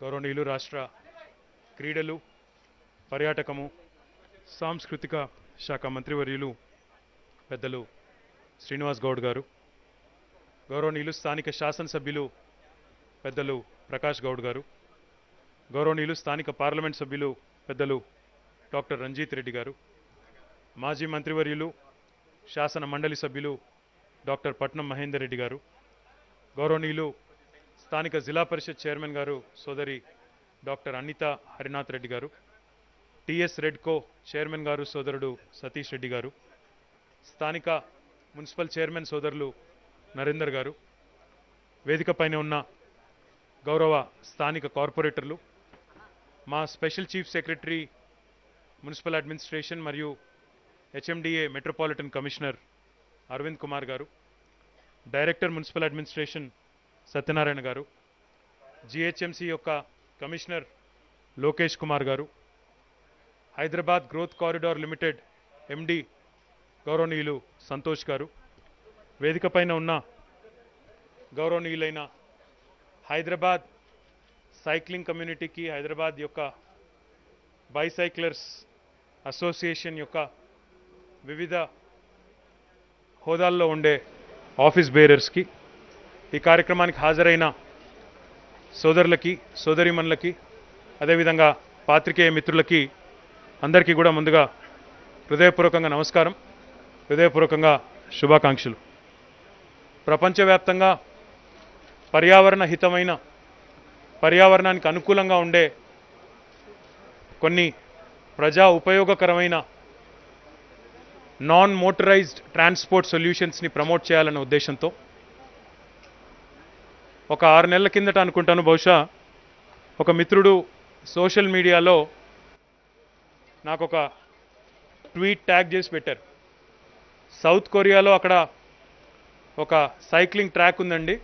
గౌరవనీయులు రాష్ట్ర క్రీడలు పర్యాటకము సాంస్కృతిక శాఖ మంత్రివర్యులు పెద్దలు శ్రీనివాస్ గౌడ్ గారు గౌరవనీయులు స్థానిక శాసనసభ్యులు పెద్దలు ప్రకాష్ గౌడ్ గారు గౌరవనీయులు స్థానిక పార్లమెంట్ సభ్యులు పెద్దలు డాక్టర్ రంజిత్ రెడ్డి గారు మాజీ మంత్రివర్యులు శాసన మండలి సభ్యులు డాక్టర్ పట్నం మహేందర్ రెడ్డి గారు గౌరవనీయులు స్థానిక జిల్లా పరిషత్ చైర్మన్ గారు సోదరి డాక్టర్ అనిత హరినాథ్ రెడ్డి గారు టిఎస్ రెడ్కో చైర్మన్ గారు సోదరుడు సతీష్ రెడ్డి గారు స్థానిక మున్సిపల్ చైర్మన్ సోదరులు నరేందర్ గారు వేదిక పైన ఉన్న గౌరవ స్థానిక కార్పొరేటర్లు మా special chief secretary municipal administration మరియు HMDA metropolitan commissioner Arvind Kumar గారు డైరెక్టర్ మున్సిపల్ అడ్మినిస్ట్రేషన్ సత్యనారాయణ గారు జిహెచ్ఎంసి యొక్క కమిషనర్ లోకేష్ కుమార్ గారు Hyderabad growth corridor limited MD గౌరవనీయులు సంతోష్ గారు వేదిక పైన ఉన్న గౌరవనీయులైన హైదరాబాద్ సైక్లింగ్ కమ్యూనిటీకి హైదరాబాద్ యొక్క బైసైక్లర్స్ అసోసియేషన్ యొక్క వివిధ హోదాల్లో ఉండే ఆఫీస్ బేరర్స్కి ఈ కార్యక్రమానికి హాజరైన సోదరులకి సోదరిమణులకి అదేవిధంగా పాత్రికేయ మిత్రులకి అందరికీ కూడా ముందుగా హృదయపూర్వకంగా నమస్కారం హృదయపూర్వకంగా శుభాకాంక్షలు ప్రపంచవ్యాప్తంగా పర్యావరణ హితమైన పర్యావరణానికి అనుకూలంగా ఉండే కొన్ని ప్రజా ఉపయోగకరమైన నాన్ మోటరైజ్డ్ ట్రాన్స్పోర్ట్ సొల్యూషన్స్ని ప్రమోట్ చేయాలన్న ఉద్దేశంతో ఒక ఆరు నెలల కిందట అనుకుంటాను బహుశా ఒక మిత్రుడు సోషల్ మీడియాలో నాకు ఒక ట్వీట్ ట్యాగ్ చేసి పెట్టారు సౌత్ కొరియాలో అక్కడ ఒక సైక్లింగ్ ట్రాక్ ఉందండి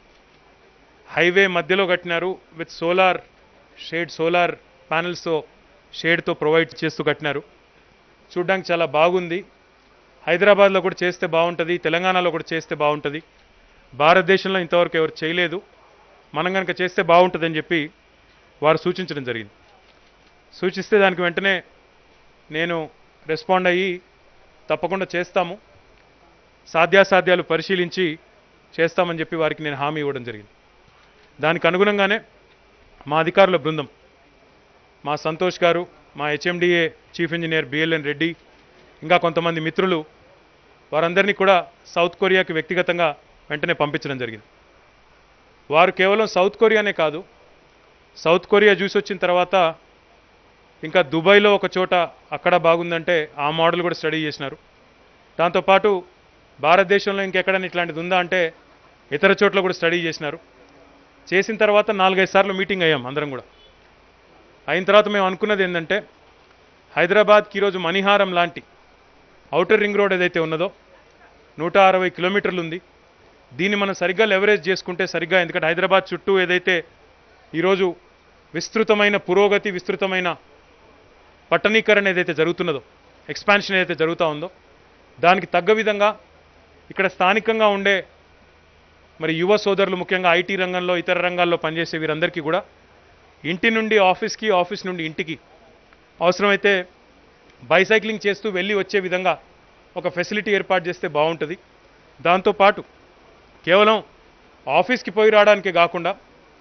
హైవే మధ్యలో కట్టినారు విత్ సోలార్ షేడ్ సోలార్ ప్యానల్స్తో షేడ్తో ప్రొవైడ్ చేస్తూ కట్టినారు చూడ్డానికి చాలా బాగుంది హైదరాబాద్లో కూడా చేస్తే బాగుంటుంది తెలంగాణలో కూడా చేస్తే బాగుంటుంది భారతదేశంలో ఇంతవరకు ఎవరు చేయలేదు మనం కనుక చేస్తే బాగుంటుందని చెప్పి వారు సూచించడం జరిగింది సూచిస్తే దానికి వెంటనే నేను రెస్పాండ్ అయ్యి తప్పకుండా చేస్తాము సాధ్యాసాధ్యాలు పరిశీలించి చేస్తామని చెప్పి వారికి నేను హామీ ఇవ్వడం జరిగింది దానికి అనుగుణంగానే మా అధికారుల బృందం మా సంతోష్ గారు మా HMDA chief engineer BLN Reddy ఇంకా కొంతమంది మిత్రులు వారందరినీ కూడా సౌత్ కొరియాకి వ్యక్తిగతంగా వెంటనే పంపించడం జరిగింది వారు కేవలం సౌత్ కొరియానే కాదు సౌత్ కొరియా చూసి వచ్చిన తర్వాత ఇంకా దుబాయ్లో ఒక చోట అక్కడ బాగుందంటే ఆ మోడల్ కూడా స్టడీ చేసినారు దాంతోపాటు భారతదేశంలో ఇంకెక్కడైనా ఇట్లాంటిది ఉందా అంటే ఇతర చోట్ల కూడా స్టడీ చేసినారు చేసిన తర్వాత నాలుగైదు సార్లు మీటింగ్ అయ్యాం అందరం కూడా అయిన తర్వాత మేము అనుకున్నది ఏంటంటే హైదరాబాద్కి ఈరోజు మణిహారం లాంటి ఔటర్ రింగ్ రోడ్ ఏదైతే ఉన్నదో నూట అరవై కిలోమీటర్లు ఉంది దీన్ని మనం సరిగ్గా లెవరేజ్ చేసుకుంటే సరిగ్గా ఎందుకంటే హైదరాబాద్ చుట్టూ ఏదైతే ఈరోజు విస్తృతమైన పురోగతి విస్తృతమైన పట్టణీకరణ ఏదైతే జరుగుతున్నదో ఎక్స్పాన్షన్ ఏదైతే జరుగుతూ ఉందో దానికి తగ్గ విధంగా ఇక్కడ స్థానికంగా ఉండే మరి యువ సోదరులు ముఖ్యంగా ఐటీ రంగంలో ఇతర రంగాల్లో పనిచేసే వీరందరికీ కూడా ఇంటి నుండి ఆఫీస్కి ఆఫీస్ నుండి ఇంటికి అవసరమైతే బైసైక్లింగ్ చేస్తూ వెళ్ళి వచ్చే విధంగా ఒక ఫెసిలిటీ ఏర్పాటు చేస్తే బాగుంటుంది దాంతోపాటు కేవలం ఆఫీస్కి పోయి రావడానికే కాకుండా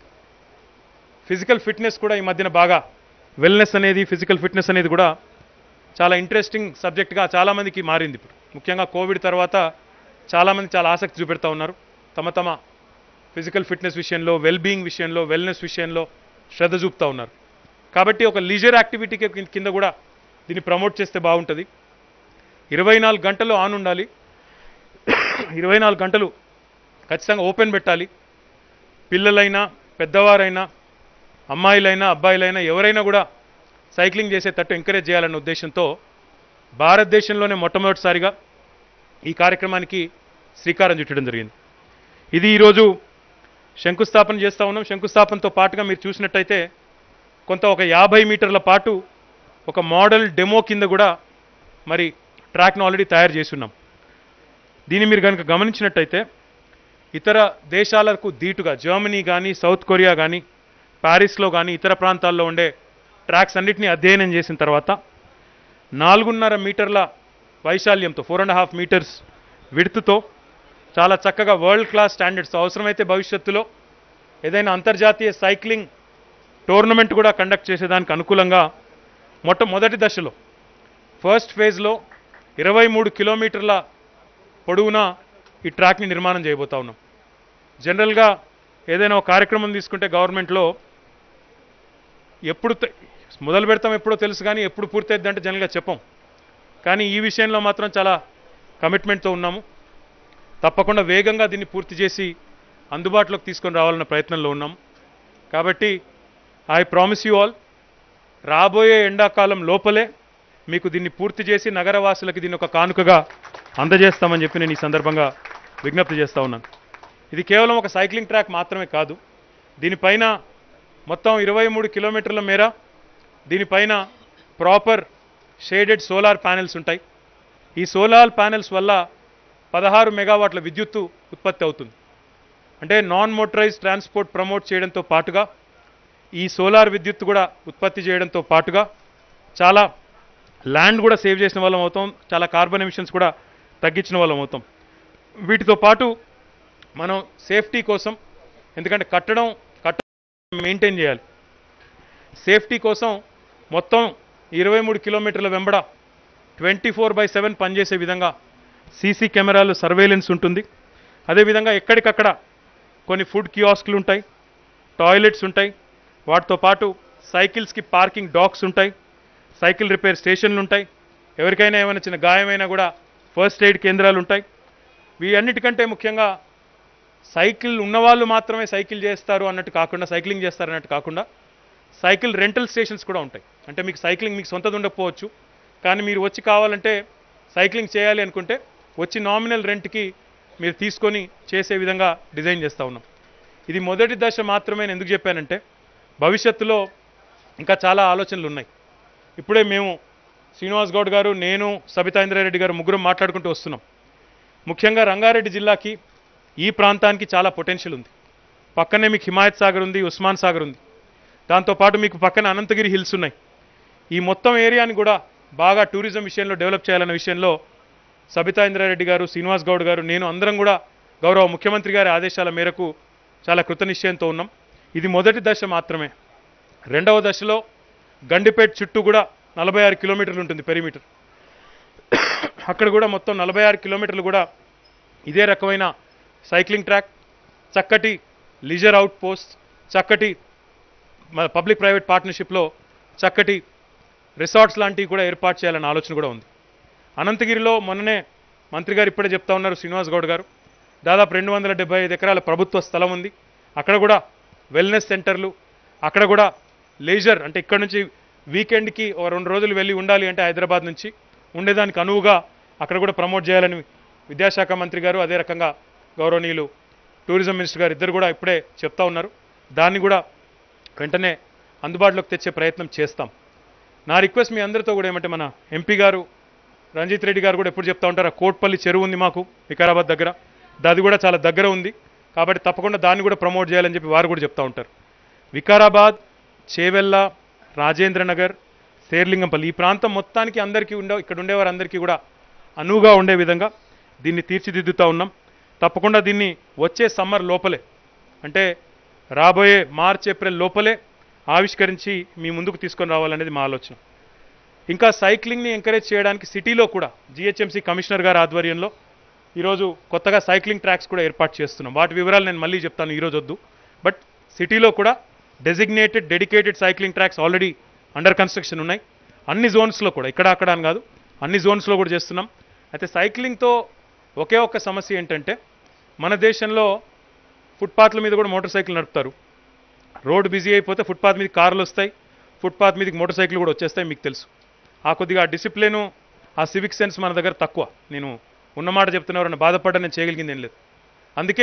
ఫిజికల్ ఫిట్నెస్ కూడా ఈ మధ్యన బాగా వెల్నెస్ అనేది ఫిజికల్ ఫిట్నెస్ అనేది కూడా చాలా ఇంట్రెస్టింగ్ సబ్జెక్ట్గా చాలామందికి మారింది ఇప్పుడు ముఖ్యంగా కోవిడ్ తర్వాత చాలామంది చాలా ఆసక్తి చూపెడతా ఉన్నారు తమ తమ ఫిజికల్ ఫిట్నెస్ విషయంలో వెల్ బీయింగ్ విషయంలో వెల్నెస్ విషయంలో శ్రద్ధ చూపుతూ ఉన్నారు కాబట్టి ఒక లీజర్ యాక్టివిటీకి కింద- కింద కూడా దీన్ని ప్రమోట్ చేస్తే బాగుంటుంది ఇరవై నాలుగు గంటలు ఆన్ ఉండాలి ఇరవై నాలుగు గంటలు ఖచ్చితంగా ఓపెన్ పెట్టాలి పిల్లలైనా పెద్దవారైనా అమ్మాయిలైనా అబ్బాయిలైనా ఎవరైనా కూడా సైక్లింగ్ చేసేటట్టు ఎంకరేజ్ చేయాలన్న ఉద్దేశంతో భారతదేశంలోనే మొట్టమొదటిసారిగా ఈ కార్యక్రమానికి శ్రీకారం చుట్టడం జరిగింది ఇది ఈరోజు శంకుస్థాపన చేస్తూ ఉన్నాం శంకుస్థాపనతో పాటుగా మీరు చూసినట్టయితే కొంత ఒక యాభై మీటర్ల పాటు ఒక మోడల్ డెమో కింద కూడా మరి ట్రాక్ను ఆల్రెడీ తయారు చేసి ఉన్నాం దీన్ని మీరు కనుక గమనించినట్టయితే ఇతర దేశాలకు ధీటుగా జర్మనీ కానీ సౌత్ కొరియా కానీ ప్యారిస్లో కానీ ఇతర ప్రాంతాల్లో ఉండే ట్రాక్స్ అన్నిటినీ అధ్యయనం చేసిన తర్వాత నాలుగున్నర మీటర్ల వైశాల్యంతో ఫోర్ అండ్ హాఫ్ మీటర్స్ విడుతుతో చాలా చక్కగా వరల్డ్ క్లాస్ స్టాండర్డ్స్ అవసరమైతే భవిష్యత్తులో ఏదైనా అంతర్జాతీయ సైక్లింగ్ టోర్నమెంట్ కూడా కండక్ట్ చేసేదానికి అనుకూలంగా మొట్టమొదటి దశలో ఫస్ట్ ఫేజ్లో ఇరవై మూడు కిలోమీటర్ల పొడవునా ఈ ట్రాక్ని నిర్మాణం చేయబోతా ఉన్నాం జనరల్గా ఏదైనా ఒక కార్యక్రమం తీసుకుంటే గవర్నమెంట్లో ఎప్పుడు తె- మొదలు పెడతాం ఎప్పుడో తెలుసు కానీ ఎప్పుడు పూర్తయిద్ది అంటే జనరల్గా చెప్పం కానీ ఈ విషయంలో మాత్రం చాలా కమిట్మెంట్తో ఉన్నాము తప్పకుండా వేగంగా దీన్ని పూర్తి చేసి అందుబాటులోకి తీసుకొని రావాలన్న ప్రయత్నంలో ఉన్నాం కాబట్టి ఐ ప్రామిస్ యూ ఆల్ రాబోయే ఎండాకాలం లోపలే మీకు దీన్ని పూర్తి చేసి నగరవాసులకి దీన్ని ఒక కానుకగా అందజేస్తామని చెప్పి నేను ఈ సందర్భంగా విజ్ఞప్తి చేస్తా ఉన్నాను ఇది కేవలం ఒక సైక్లింగ్ ట్రాక్ మాత్రమే కాదు దీనిపైన మొత్తం ఇరవై మూడు కిలోమీటర్ల మేర దీనిపైన ప్రాపర్ షేడెడ్ సోలార్ ప్యానెల్స్ ఉంటాయి ఈ సోలార్ ప్యానెల్స్ వల్ల పదహారు మెగావాట్ల విద్యుత్తు ఉత్పత్తి అవుతుంది అంటే నాన్ మోటరైజ్ ట్రాన్స్పోర్ట్ ప్రమోట్ చేయడంతో పాటుగా ఈ సోలార్ విద్యుత్ కూడా ఉత్పత్తి చేయడంతో పాటుగా చాలా ల్యాండ్ కూడా సేవ్ చేసిన వాళ్ళం అవుతాం చాలా కార్బన్ ఎమిషన్స్ కూడా తగ్గించిన వాళ్ళం అవుతాం వీటితో పాటు మనం సేఫ్టీ కోసం ఎందుకంటే కట్టడం కట్టడం మెయింటైన్ చేయాలి సేఫ్టీ కోసం మొత్తం ఇరవై మూడు కిలోమీటర్ల వెంబడ ట్వంటీ ఫోర్ బై సెవెన్ పనిచేసే విధంగా సీసీ కెమెరాలు సర్వేలెన్స్ ఉంటుంది అదేవిధంగా ఎక్కడికక్కడ కొన్ని ఫుడ్ కియాస్క్లు ఉంటాయి టాయిలెట్స్ ఉంటాయి వాటితో పాటు సైకిల్స్కి పార్కింగ్ డాక్స్ ఉంటాయి సైకిల్ రిపేర్ స్టేషన్లు ఉంటాయి ఎవరికైనా ఏమైనా చిన్న గాయమైనా కూడా ఫస్ట్ ఎయిడ్ కేంద్రాలు ఉంటాయి వీటన్నిటికంటే ముఖ్యంగా సైకిల్ ఉన్నవాళ్ళు మాత్రమే సైకిల్ చేస్తారు అన్నట్టు కాకుండా సైక్లింగ్ చేస్తారు అన్నట్టు కాకుండా సైకిల్ రెంటల్ స్టేషన్స్ కూడా ఉంటాయి అంటే మీకు సైక్లింగ్ మీకు సొంతది ఉండకపోవచ్చు కానీ మీరు వచ్చి కావాలంటే సైక్లింగ్ చేయాలి అనుకుంటే వచ్చి నామినల్ రెంట్కి మీరు తీసుకొని చేసే విధంగా డిజైన్ చేస్తూ ఉన్నాం ఇది మొదటి దశ మాత్రమే నేను ఎందుకు చెప్పానంటే భవిష్యత్తులో ఇంకా చాలా ఆలోచనలు ఉన్నాయి ఇప్పుడే మేము శ్రీనివాస్ గౌడ్ గారు నేను సబితా ఇంద్రారెడ్డి గారు ముగ్గురం మాట్లాడుకుంటూ వస్తున్నాం ముఖ్యంగా రంగారెడ్డి జిల్లాకి ఈ ప్రాంతానికి చాలా పొటెన్షియల్ ఉంది పక్కనే మీకు హిమాయత్ సాగర్ ఉంది ఉస్మాన్ సాగర్ ఉంది దాంతోపాటు మీకు పక్కన అనంతగిరి హిల్స్ ఉన్నాయి ఈ మొత్తం ఏరియాని కూడా బాగా టూరిజం విషయంలో డెవలప్ చేయాలన్న విషయంలో సబితా ఇంద్రారెడ్డి గారు శ్రీనివాస్ గౌడ్ గారు నేను అందరం కూడా గౌరవ ముఖ్యమంత్రి గారి ఆదేశాల మేరకు చాలా కృతనిశ్చయంతో ఉన్నాం ఇది మొదటి దశ మాత్రమే రెండవ దశలో గండిపేట్ చుట్టూ కూడా నలభై ఆరు కిలోమీటర్లు ఉంటుంది పెరిమీటర్ అక్కడ కూడా మొత్తం నలభై ఆరు కిలోమీటర్లు కూడా ఇదే రకమైన సైక్లింగ్ ట్రాక్ చక్కటి లీజర్ అవుట్ పోస్ట్ చక్కటి మన పబ్లిక్ ప్రైవేట్ పార్ట్నర్షిప్లో చక్కటి రిసార్ట్స్ లాంటివి కూడా ఏర్పాటు చేయాలన్న ఆలోచన కూడా ఉంది అనంతగిరిలో మొన్ననే మంత్రి గారు ఇప్పుడే చెప్తా ఉన్నారు శ్రీనివాస్ గౌడ్ గారు దాదాపు రెండు వందల డెబ్బై ఐదు ఎకరాల ప్రభుత్వ స్థలం ఉంది అక్కడ కూడా వెల్నెస్ సెంటర్లు అక్కడ కూడా లేజర్ అంటే ఇక్కడ నుంచి వీకెండ్కి ఒక రెండు రోజులు వెళ్ళి ఉండాలి అంటే హైదరాబాద్ నుంచి ఉండేదానికి అనువుగా అక్కడ కూడా ప్రమోట్ చేయాలని విద్యాశాఖ మంత్రి గారు అదే రకంగా గౌరవనీయులు టూరిజం మినిస్టర్ గారు ఇద్దరు కూడా ఇప్పుడే చెప్తా ఉన్నారు దాన్ని కూడా వెంటనే అందుబాటులోకి తెచ్చే ప్రయత్నం చేస్తాం నా రిక్వెస్ట్ మీ అందరితో కూడా ఏమంటే మన ఎంపీ గారు రంజిత్ రెడ్డి గారు కూడా ఎప్పుడు చెప్తా ఉంటారు ఆ కోట్పల్లి చెరువు ఉంది మాకు వికారాబాద్ దగ్గర అది కూడా చాలా దగ్గర ఉంది కాబట్టి తప్పకుండా దాన్ని కూడా ప్రమోట్ చేయాలని చెప్పి వారు కూడా చెప్తా ఉంటారు వికారాబాద్ చేవెళ్ళ రాజేంద్ర నగర్ శేర్లింగంపల్లి ఈ ప్రాంతం మొత్తానికి అందరికీ ఉండే ఇక్కడ ఉండేవారందరికీ కూడా అనువుగా ఉండే విధంగా దీన్ని తీర్చిదిద్దుతా ఉన్నాం తప్పకుండా దీన్ని వచ్చే సమ్మర్ లోపలే అంటే రాబోయే మార్చ్ ఏప్రిల్ లోపలే ఆవిష్కరించి మీ ముందుకు తీసుకొని రావాలనేది మా ఆలోచన ఇంకా సైక్లింగ్ని ఎంకరేజ్ చేయడానికి సిటీలో కూడా జిహెచ్ఎంసీ కమిషనర్ గారి ఆధ్వర్యంలో ఈరోజు కొత్తగా సైక్లింగ్ ట్రాక్స్ కూడా ఏర్పాటు చేస్తున్నాం వాటి వివరాలు నేను మళ్ళీ చెప్తాను ఈరోజు వద్దు బట్ సిటీలో కూడా designated dedicated cycling tracks already under construction ఉన్నాయి అన్ని జోన్స్లో కూడా ఇక్కడ అక్కడ అని కాదు అన్ని జోన్స్లో కూడా చేస్తున్నాం అయితే సైక్లింగ్తో ఒకే ఒక్క సమస్య ఏంటంటే మన దేశంలో ఫుట్పాత్ల మీద కూడా మోటార్ సైకిల్ నడుపుతారు రోడ్ బిజీ అయిపోతే ఫుట్పాత్ మీద కార్లు వస్తాయి ఫుట్పాత్ మీదకి మోటార్ సైకిల్ కూడా వచ్చేస్తాయి మీకు తెలుసు ఆ కొద్దిగా ఆ డిసిప్లిను ఆ సివిక్ సెన్స్ మన దగ్గర తక్కువ నేను ఉన్నమాట చెప్తున్నవారని బాధపడ్డా నేను చేయగలిగింది ఏం లేదు అందుకే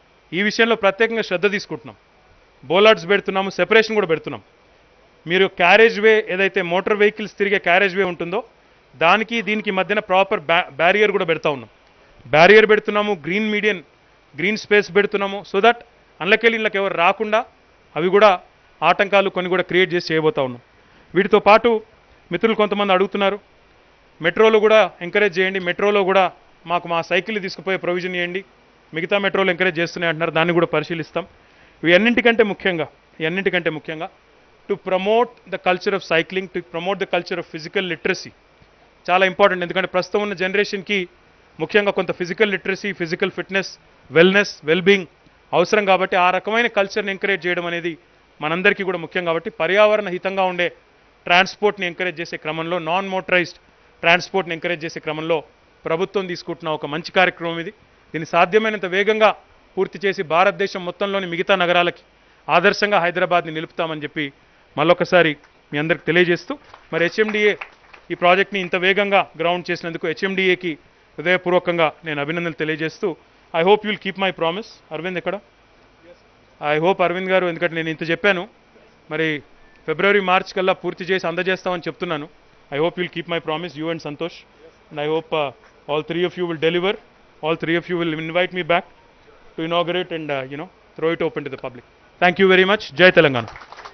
ఈ విషయంలో ప్రత్యేకంగా శ్రద్ధ తీసుకుంటున్నాం బోలార్డ్స్ పెడుతున్నాము సెపరేషన్ కూడా పెడుతున్నాం మీరు క్యారేజ్ వే ఏదైతే మోటార్ వెహికల్స్ తిరిగే క్యారేజ్ వే ఉంటుందో దానికి దీనికి మధ్యన ప్రాపర్ బ్యా బ్యారియర్ కూడా పెడతా ఉన్నాం బ్యారియర్ పెడుతున్నాము గ్రీన్ మీడియన్ గ్రీన్ స్పేస్ పెడుతున్నాము సో దట్ అందులోకెళ్ళి ఇళ్ళకి ఎవరు రాకుండా అవి కూడా ఆటంకాలు కొన్ని కూడా క్రియేట్ చేసి చేయబోతా ఉన్నాం వీటితో పాటు మిత్రులు కొంతమంది అడుగుతున్నారు మెట్రోలో కూడా ఎంకరేజ్ చేయండి మెట్రోలో కూడా మాకు మా సైకిల్ తీసుకుపోయే ప్రొవిజన్ ఇవ్వండి మిగతా మెట్రోలు ఎంకరేజ్ చేస్తున్నాయి అంటున్నారు దాన్ని కూడా పరిశీలిస్తాం ఇవి అన్నింటికంటే ముఖ్యంగా ఈ అన్నింటికంటే ముఖ్యంగా to promote the culture of cycling to promote the culture of physical literacy చాలా ఇంపార్టెంట్ ఎందుకంటే ప్రస్తుతం ఉన్న జనరేషన్కి ముఖ్యంగా కొంత physical literacy physical fitness wellness well being అవసరం కాబట్టి ఆ రకమైన కల్చర్ని ఎంకరేజ్ చేయడం అనేది మనందరికీ కూడా ముఖ్యం కాబట్టి పర్యావరణ హితంగా ఉండే ట్రాన్స్పోర్ట్ని ఎంకరేజ్ చేసే క్రమంలో నాన్ మోటరైజ్డ్ ట్రాన్స్పోర్ట్ని ఎంకరేజ్ చేసే క్రమంలో ప్రభుత్వం తీసుకుంటున్న ఒక మంచి కార్యక్రమం ఇది దీన్ని సాధ్యమైనంత వేగంగా పూర్తి చేసి భారతదేశం మొత్తంలోని మిగతా నగరాలకి ఆదర్శంగా హైదరాబాద్ని నిలుపుతామని చెప్పి మళ్ళొకసారి మీ అందరికి తెలియజేస్తూ మరి హెచ్ఎండిఏ ఈ ప్రాజెక్ట్ని ఇంత వేగంగా గ్రౌండ్ చేసినందుకు హెచ్ఎండిఏకి హృదయపూర్వకంగా నేను అభినందనలు తెలియజేస్తూ I hope you'll keep my promise Arvind ఎక్కడ ఐ హోప్ అరవింద్ గారు ఎందుకంటే నేను ఇంత చెప్పాను మరి ఫిబ్రవరి మార్చ్ కల్లా పూర్తి చేసి అందజేస్తామని చెప్తున్నాను I hope you'll keep my promise you and Santosh and I hope all three of you will deliver all three of you will invite me back to inaugurate and you know throw it open to the public thank you very much జై తెలంగాణ